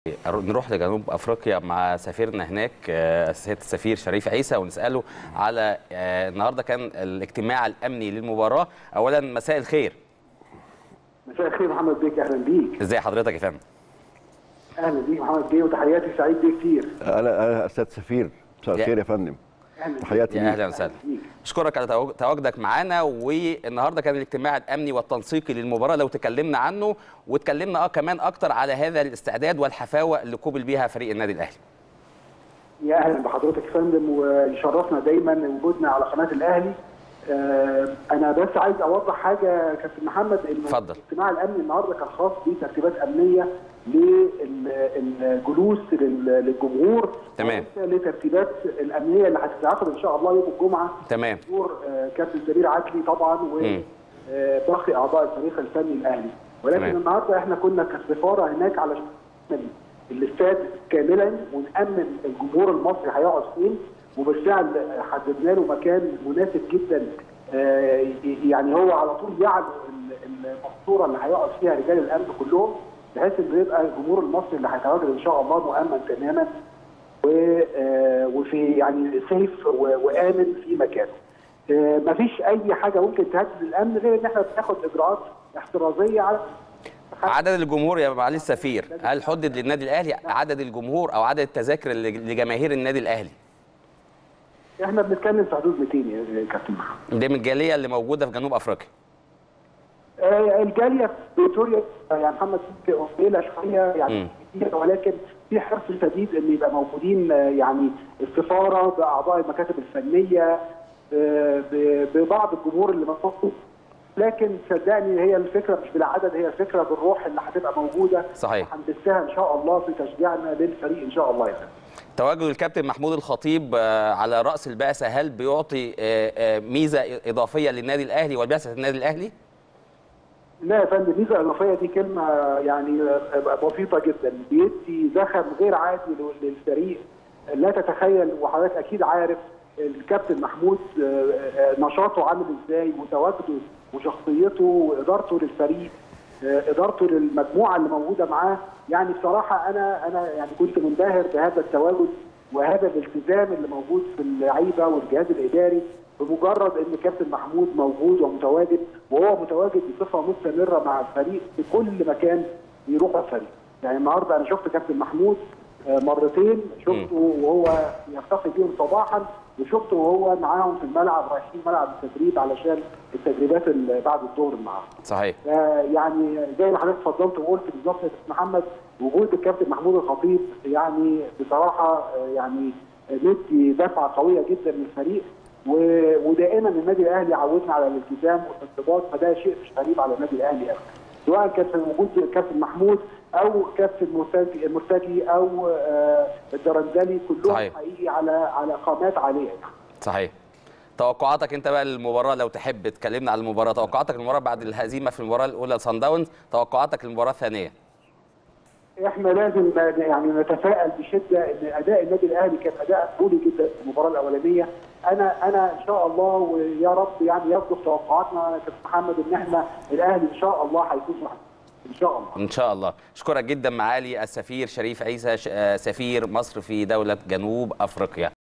نروح لجنوب افريقيا مع سفيرنا هناك آه، سياده السفير شريف عيسى ونساله على آه، النهارده كان الاجتماع الامني للمباراه اولا مساء الخير مساء الخير محمد بيك اهلا بيك ازي حضرتك يا فندم اهلا بيك محمد بيه وتحياتي سعيد بيه كتير انا انا استاذ سفير مساء يا- الخير يا فندم اهلا بيك. تحياتي يا ليك. اهلا وسهلا بيك. اشكرك على تواج- تواجدك معانا والنهارده كان الاجتماع الامني والتنسيقي للمباراه لو تكلمنا عنه واتكلمنا اه كمان اكتر على هذا الاستعداد والحفاوه اللي قوبل بيها فريق النادي الاهلي يا اهلا بحضرتك يا فندم ويشرفنا دايما وجودنا على قناه الاهلي آه، انا بس عايز اوضح حاجه كابتن محمد ان اتفضل. الاجتماع الامني النهارده كان خاص بترتيبات امنيه للجلوس لل- للجمهور تمام. لترتيبات الامنيه اللي هتتعقد ان شاء الله يوم الجمعه تمام دكتور آه، كابتن سمير عدلي طبعا مم. وباقي اعضاء الفريق الفني الاهلي ولكن تمام. النهارده احنا كنا كسفاره هناك على نأمن الاستاد كاملا ونامن الجمهور المصري هيقعد فين وبالفعل حددنا له مكان مناسب جدا آه، يعني هو على طول يعلو ال- المقصوره اللي هيقعد فيها رجال الامن كلهم بحيث انه يبقى الجمهور المصري اللي هيتواجد ان شاء الله مؤمن تماما و- آه، وفي يعني سيف و- وامن في مكانه. آه، مفيش اي حاجه ممكن تهدد الامن غير ان احنا بناخد اجراءات احترازيه على عدد الجمهور يا معالي السفير هل حدد للنادي الاهلي عدد الجمهور او عدد التذاكر اللي- لجماهير النادي الاهلي احنا بنتكلم في حدود 200 يا كابتن محمد. دي من الجاليه اللي موجوده في جنوب افريقيا آه، الجاليه في بريتوريا يعني محمد في قليله شويه مم. يعني كتير ولكن في حرص شديد ان يبقى موجودين آه، يعني السفاره باعضاء المكاتب الفنيه ب- ب- ببعض الجمهور اللي موجود لكن صدقني هي الفكره مش بالعدد هي الفكره بالروح اللي هتبقى موجوده صحيح. هندسها ان شاء الله في تشجيعنا للفريق ان شاء الله يا فندم. تواجد الكابتن محمود الخطيب آه، على راس البعثه هل بيعطي آه، آه، ميزه اضافيه للنادي الاهلي وبعثه النادي الاهلي لا يا فندم ميزه اضافيه دي كلمه يعني بسيطه جدا بيدي زخم غير عادي للفريق لا تتخيل وحضرتك اكيد عارف الكابتن محمود آه، آه، نشاطه عامل ازاي وتواجده وشخصيته وادارته للفريق آه، ادارته للمجموعه اللي موجوده معاه يعني بصراحه انا انا يعني كنت منبهر بهذا التواجد وهذا الالتزام اللي موجود في اللعيبه والجهاز الاداري بمجرد ان كابتن محمود موجود ومتواجد وهو متواجد بصفه مستمره مع الفريق في كل مكان يروح الفريق يعني النهارده انا شفت كابتن محمود آه، مرتين شفته وهو يلتقي بيهم صباحا وشفته وهو معاهم في الملعب رايحين ملعب التدريب علشان التدريبات اللي بعد الظهر معاهم صحيح آه، يعني زي ما حضرتك اتفضلت وقلت بالظبط يا أستاذ محمد وجود الكابتن محمود الخطيب يعني بصراحه آه، يعني مدي دفعه قويه جدا للفريق و- ودائما النادي الاهلي عودنا على الالتزام والانضباط فده شيء مش غريب على النادي الاهلي ابدا سواء كان في وجود الكابتن محمود او كابتن مرتجي مرتجي او آه، الدرندلي كلهم صحيح. حقيقي على على قامات عاليه يعني. صحيح توقعاتك انت بقى للمباراه لو تحب تكلمنا على المباراه توقعاتك للمباراه بعد الهزيمه في المباراه الاولى لصن داونز توقعاتك للمباراه الثانيه احنا لازم يعني نتفائل بشده ان اداء النادي الاهلي كان اداء قوي جدا في المباراه الاولانيه انا انا ان شاء الله ويا رب يعني يصدق توقعاتنا يا كابتن محمد ان احنا الاهلي ان شاء الله هيفوز معانا. ان شاء الله ان شاء الله اشكرك جدا معالي السفير شريف عيسى ش- آه، سفير مصر في دوله جنوب افريقيا